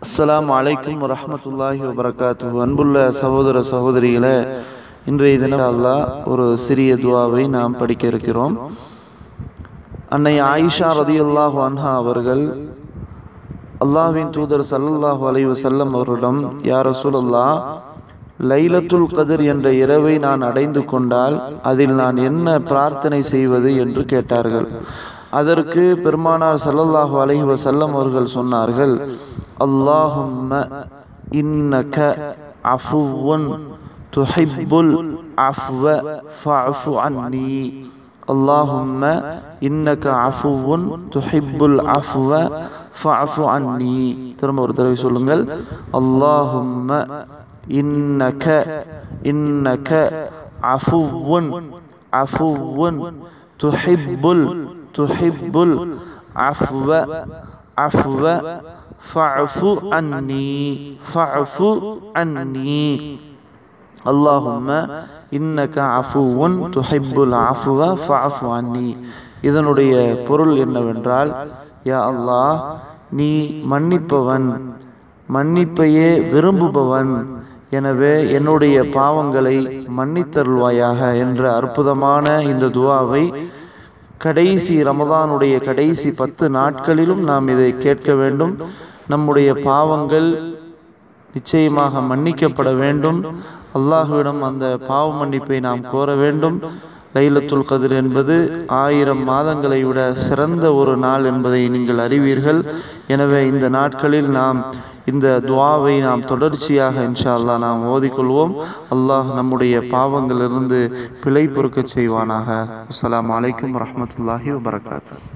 அஸ்ஸலாமு அலைக்கும் வரஹ்மத்துல்லாஹி வபரகாத்து அன்புள்ள சகோதர சகோதரிகளே இன்றைய தினம் அல்லாஹ் ஒரு சிறிய துவாவை நாம் படிக்க இருக்கிறோம் அன்னை ஆயிஷா ரதியல்லாஹு அன்ஹா அவர்கள் அல்லாஹ்வின் தூதர் ஸல்லல்லாஹு அலைஹி வஸல்லம் அவரிடம் யா ரசூலல்லாஹ் லைலத்துல் கதிர் என்ற இரவை நான் அடைந்து கொண்டால் அதில் நான் என்ன பிரார்த்தனை செய்வது என்று கேட்டார்கள் அதற்கு பெருமானார் ஸல்லல்லாஹு அலைஹி வஸல்லம் அவர்கள் சொன்னார்கள் அல்லாஹும்ம இன்னக அஃபுவுன் துஹிப்புல் அஃவ ஃபஅஃபு அன்னி அல்லாஹும்ம இன்னக அஃபுவுன் துஹிப்புல் அஃவ ஃபஅஃபு அன்னி திரும்ப ஒரு தடவை சொல்லுங்கள் அல்லாஹும்ம இன்னக இன்னக அஃபுவுன் அஃபுவுன் துஹிப்புல் துஹிப்புல் அஃவ அஃவ ஃபஅஃபு அன்னி ஃபஅஃபு அன்னி அல்லாஹும்ம இன்னக அஃபுவுன் துஹிப்புல் அஃவ ஃபஅஃபு அன்னி இதனுடைய பொருள் என்னவென்றால் யா அல்லாஹ் நீ மன்னிப்பவன் மன்னிப்பையே விரும்புபவன் எனவே என்னுடைய பாவங்களை மன்னித்தருள்வாயாக என்ற அற்புதமான இந்த துவாவை கடைசி ரமதானுடைய கடைசி பத்து நாட்களிலும் நாம் இதை கேட்க வேண்டும் நம்முடைய பாவங்கள் நிச்சயமாக மன்னிக்கப்பட வேண்டும் அல்லாஹுவிடம் அந்த பாவ மன்னிப்பை நாம் கோர வேண்டும் லைலத்துல் கதிர் என்பது ஆயிரம் மாதங்களை விட சிறந்த ஒரு நாள் என்பதை நீங்கள் அறிவீர்கள் எனவே இந்த நாட்களில் நாம் இந்த துவாவை நாம் தொடர்ச்சியாக இன்ஷா அல்லாஹ் நாம் ஓதிக்கொள்வோம் அல்லாஹ் நம்முடைய பாவங்களிலிருந்து பிழை பொறுக்கச் செய்வானாக அஸ்ஸலாமு அலைக்கும் வரஹ்மத்துல்லாஹி வபரகாத்து